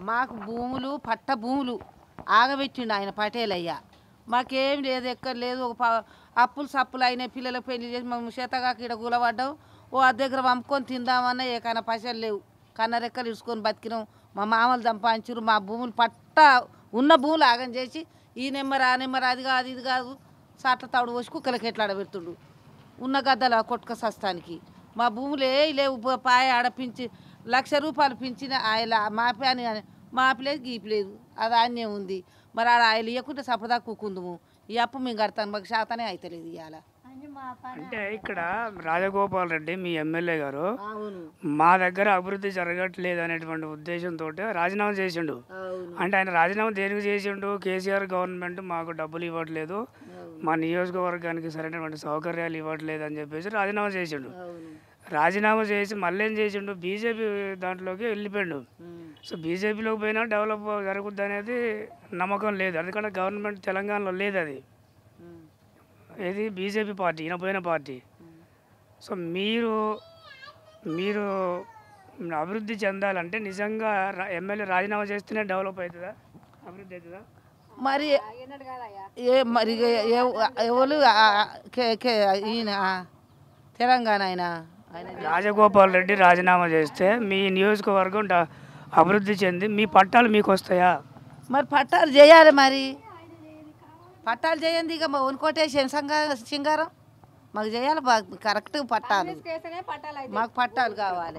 మాకు భూములు పట్ట భూములు ఆగబెట్టిండు ఆయన పటేల్ అయ్యా మాకేం లేదు ఎక్కడ లేదు ఒక ప- అప్పులు సప్పులు అయినాయి పిల్లలకు పెళ్లి చేసి మేము చేతగాక ఇక్కడ కూలబడ్డాం ఓ అద్దె దగ్గర పంపుకొని తిందామన్నా ఏకైనా పైసలు లేవు కన్నరెక్కలు ఇసుకొని బతికినాం మా మామలు సంపాదించారు మా భూములు పట్ట ఉన్న భూములు ఆగం చేసి ఈ నెంబర్ ఆ నెంబర్ అది కాదు ఇది కాదు సాట్ల తాడు పోసి కుక్కలకి ఎట్లా ఆడబెడుతుండు ఉన్న గద్దల కొట్టుక సస్తానికి మా భూములు ఏ లేవు పో- పాయ ఆడపించి లక్ష రూపాయలు పించిన ఆయన మాపి అని మాపలేదు గీపలేదు అది ఆన్యం ఉంది మరి ఆడ ఆయన ఇవ్వకుంటే సపదా కూకుందుము ఈ అప్పు మేము కడతాను మాకు శాతనే అవుతలేదు ఇవాళ అంటే ఇక్కడ రాజగోపాల్ రెడ్డి మీ ఎమ్మెల్యే గారు అవును మా దగ్గర అభివృద్ధి జరగట్లేదు అనేటువంటి ఉద్దేశంతో రాజీనామా చేసిండు అవును అంటే ఆయన రాజీనామా దేనికి చేసిండు కేసీఆర్ గవర్నమెంట్ మాకు డబ్బులు ఇవ్వట్లేదు మా నియోజకవర్గానికి సరైనటువంటి సౌకర్యాలు ఇవ్వట్లేదు అని చెప్పేసి రాజీనామా చేసిండు అవును రాజీనామా చేసి మళ్ళీ ఏం చేసిండు బీజేపీ దాంట్లోకి వెళ్ళిపోయిండు ఉమ్. సో బీజేపీలోకి పోయినా డెవలప్ జరుగుద్ది అనేది నమ్మకం లేదు ఎందుకంటే గవర్నమెంట్ తెలంగాణలో లేదు అది ఉమ్. ఏది బీజేపీ పార్టీ ఈయన పోయిన పార్టీ సో మీరు మీరు అభివృద్ధి చెందాలంటే నిజంగా రా- ఎమ్మెల్యే రాజీనామా చేస్తేనే డెవలప్ అవుతుందా అభివృద్ధి అవుతుందా మరి ఏ మరి ఏ- ఏ- ఎవరు ఆ- ఆ- కే- కే- ఈయన ఆ, తెలంగాణ ఆయన ఆయన రాజగోపాల్ రెడ్డి రాజీనామా చేస్తే మీ నియోజకవర్గం డ- అభివృద్ధి చెంది మీ పట్టాలు మీకు వస్తాయా మరి పట్టాలు చేయాలి మరి పట్టాలు చేయండి ఇక మా కొట్టేసి సింగారం మాకు చేయాలి బాగా కరెక్ట్ పట్టాలు మాకు పట్టాలు కావాలి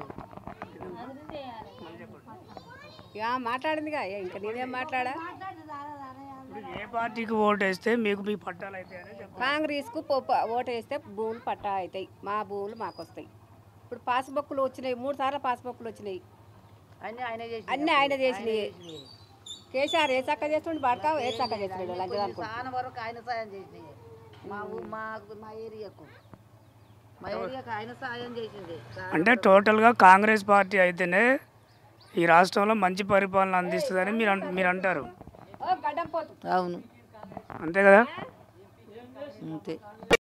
ఇక మాట్లాడిందిగా ఇంకా నేనేం మాట్లాడా ఇప్పుడు ఏ పార్టీకి ఓటు వేస్తే మీకు మీ పట్టాలు అవుతాయని చెప్పండి కాంగ్రెస్కు పో- ఓటు వేస్తే భూములు పట్టా అవుతాయి మా భూములు మాకు వస్తాయి ఇప్పుడు పాస్బుక్లు వచ్చినాయి మూడు సార్లు పాస్బుక్లు వచ్చినాయి అన్నీ ఆయన చేసి అన్నీ ఆయన చేసినాయి కేసీఆర్ ఏ చక్క చేస్తుండే పడతా ఏ చక్క చేస్తున్నాడు లంచం అనుకుంటా చాలా వరకు ఆయన సాయం చేసినాయి మా ఊ- మా మా ఏరియాకు మా ఏరియాకు ఆయన సాయం చేసింది అంటే టోటల్గా కాంగ్రెస్ పార్టీ అయితేనే ఈ రాష్ట్రంలో మంచి పరిపాలన అందిస్తుందని మీరు అన్- మీరు అంటారు ఓ గడ్డం పోతు అవును అంతే కదా అంతే